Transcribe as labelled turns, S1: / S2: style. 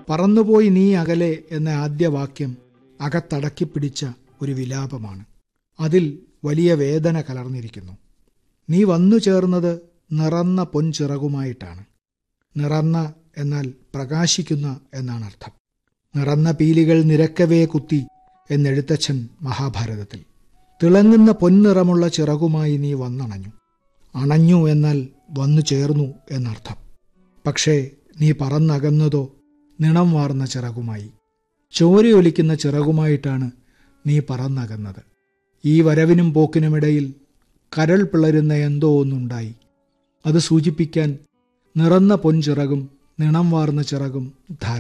S1: പറന്നുപോയി നീ അകലെ എന്ന ആദ്യ വാക്യം അകത്തടക്കിപ്പിടിച്ച ഒരു വിലാപമാണ് അതിൽ വലിയ വേദന കലർന്നിരിക്കുന്നു നീ വന്നു ചേർന്നത് നിറന്ന പൊൻചിറകുമായിട്ടാണ് നിറന്ന എന്നാൽ പ്രകാശിക്കുന്ന എന്നാണ് അർത്ഥം നിറന്ന പീലികൾ നിരക്കവേ കുത്തി എന്നെഴുത്തച്ഛൻ മഹാഭാരതത്തിൽ തിളങ്ങുന്ന പൊൻനിറമുള്ള ചിറകുമായി നീ വന്നണഞ്ഞു അണഞ്ഞു എന്നാൽ വന്നു ചേർന്നു എന്നർത്ഥം പക്ഷേ നീ പറന്നകന്നതോ നിണം വാർന്ന ചിറകുമായി ചോരയൊലിക്കുന്ന ചിറകുമായിട്ടാണ് നീ പറന്നകന്നത് ഈ വരവിനും പോക്കിനുമിടയിൽ കരൾ പിളരുന്ന എന്തോ ഒന്നുണ്ടായി അത് സൂചിപ്പിക്കാൻ നിറന്ന പൊൻചിറകും നിണം വാർന്ന ചിറകും ധാരാളം